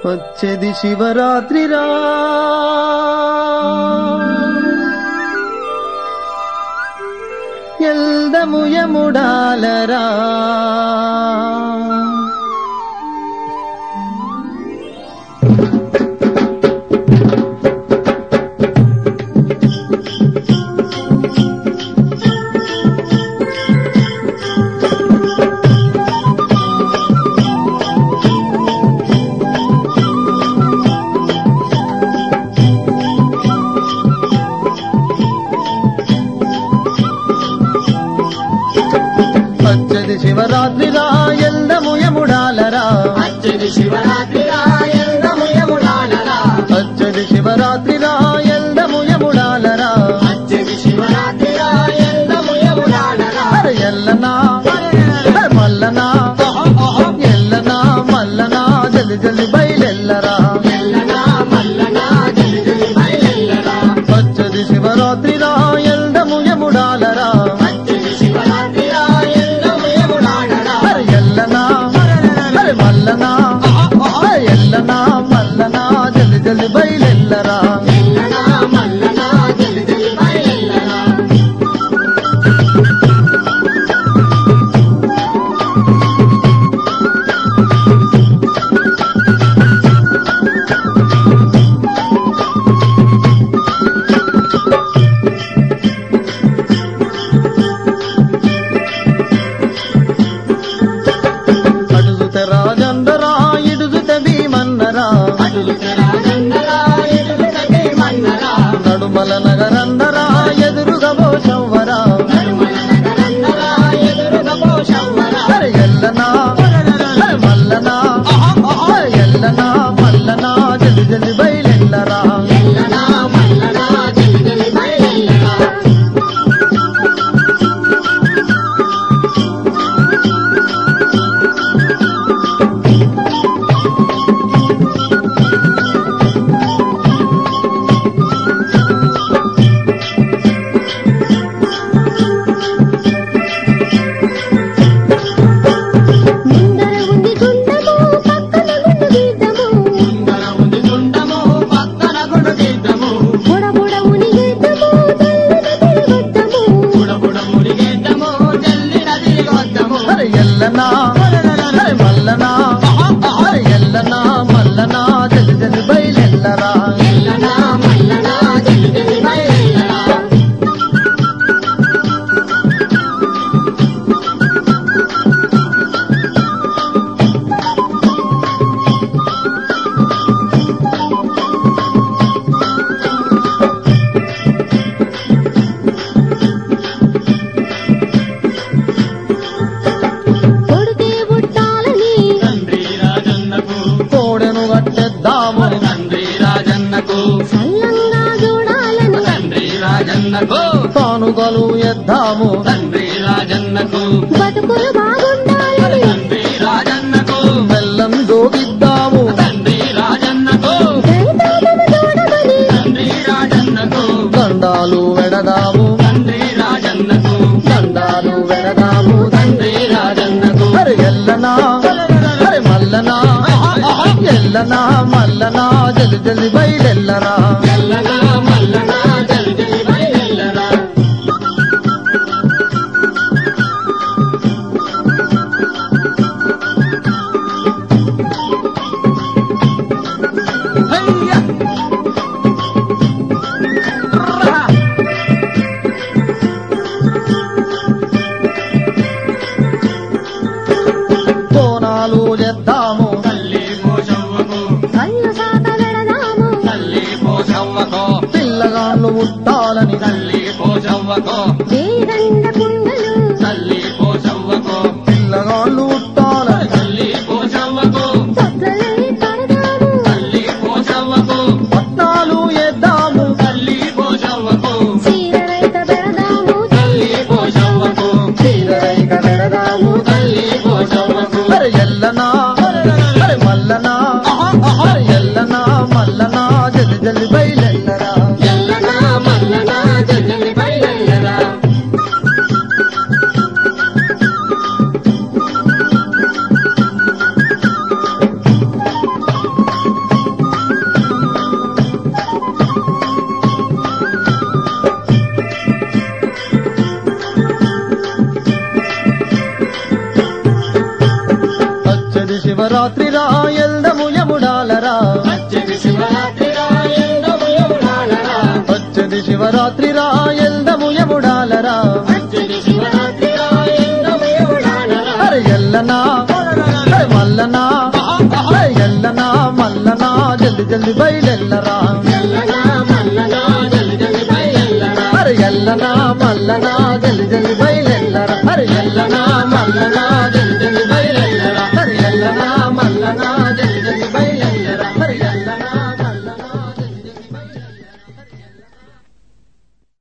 వచ్చేది శివరాత్రిరా ఎల్దము యముడాలరా వచ్చేది శివరాత్రిరా ఎల్దము యముడాలరా అచ్చడి శివరాత్రిరా ఎందము యముడాలరా వచ్చేది శివరాత్రిరా ఎల్దము యముడాలరా అచ్చడి శివరాత్రిరా ఎందము యముడాలరా అరే ఎల్లనా అరే మల్లనా ఎల్లనా మల్లనా జల్ది జల్ది బయలెల్లరా ఎల్లనా మల్లనా జల్జలి బయలెల్లరా వచ్చది శివరాత్రిరా ఎల్దము యముడాలరా అచ్చడి శివరాత్రిరా ఎందము యముడాలరా అరే ఎల్లనా అరే మల్లనా అరే ఎల్లనా మల్లనా జల్ది జల్ది బయలెల్లరా ఎల్లనా మల్లనా జల్జలి బయలెల్లరా అడుగుత రాజందరా ఇడుగుత భీమన్నరా అడుగుతరా నందరా ఎదుగుతకే మన్నరా నడుమల నగరందరా ఎదురుగా పోషవ్వరా నడుమల నగరందరా ఎదురుగా పోషవ్వరా అరే ఎల్లనా అరే మల్లనా అరే ఎల్లనా మల్లనా జల్ది జల్ది బయలెల్లరా ఎల్లనా మల్లనా జల్జలి బయలెల్లరా ముందర ఉంది గుండము పక్కన గుండు గీతము ముందర ఉంది గుండము పక్కన గుడు గీతము బుడ బుడ ఉని గీతము తల్లిన తిరగొద్దము బుడ బుడ మురిగేద్దము జల్లిన తిరిగొద్దము అరే ఎల్లనా అరే మల్లనా అరే ఎల్లనా మల్లనా జల్ది జల్ది బయలెల్లరా ఎల్లనా మల్లనా జల్జలి బయలెల్లరా కొడితే బుట్టాలని తండ్రి రాజన్నకు కోడెను కట్టెద్దాము తండ్రి రాజన్నకు సల్లంగా చూడాలని తండ్రి రాజన్నకు కానుకలు ఎద్దాము తండ్రి రాజన్నకు బతుకులు బాగుండాలని తండ్రి రాజన్నకు బెల్లం జోగిద్దాము తండ్రి రాజన్నకు దైతామము చూడమని తండ్రి రాజన్నకు దండాలు వెడదాము తండ్రి రాజన్నకు దండాలు వెడదాము తండ్రి రాజన్నకు అరే ఎల్లనా అరే మల్లనా ఎల్లనా మల్లనా జల్ది జల్ది బయలెల్లరా ఎల్లనా మల్లనా జల్జలి బయలెల్లరా కోనాలు చేద్దాము తల్లి పోషవ్వకు కళ్ళు సాత వెడదాము తల్లి శివరాత్రి రా ఎల్దము యముడాలరా వచ్చేది శివరాత్రి రా ఎల్లము యమునాలరా వచ్చేది శివరాత్రి రా ఎల్దము యముడాలరా వచ్చేది శివరాత్రి రా ఎల్లము యమునాలరా అరే ఎల్లనా అరే మల్లనా అరే ఎల్లనా మల్లనా జల్ది జల్ది బయలెల్లరా ఎల్లనా మల్లనా జల్ది జల్ది బయలెల్లరా అరే ఎల్లనా మల్లనా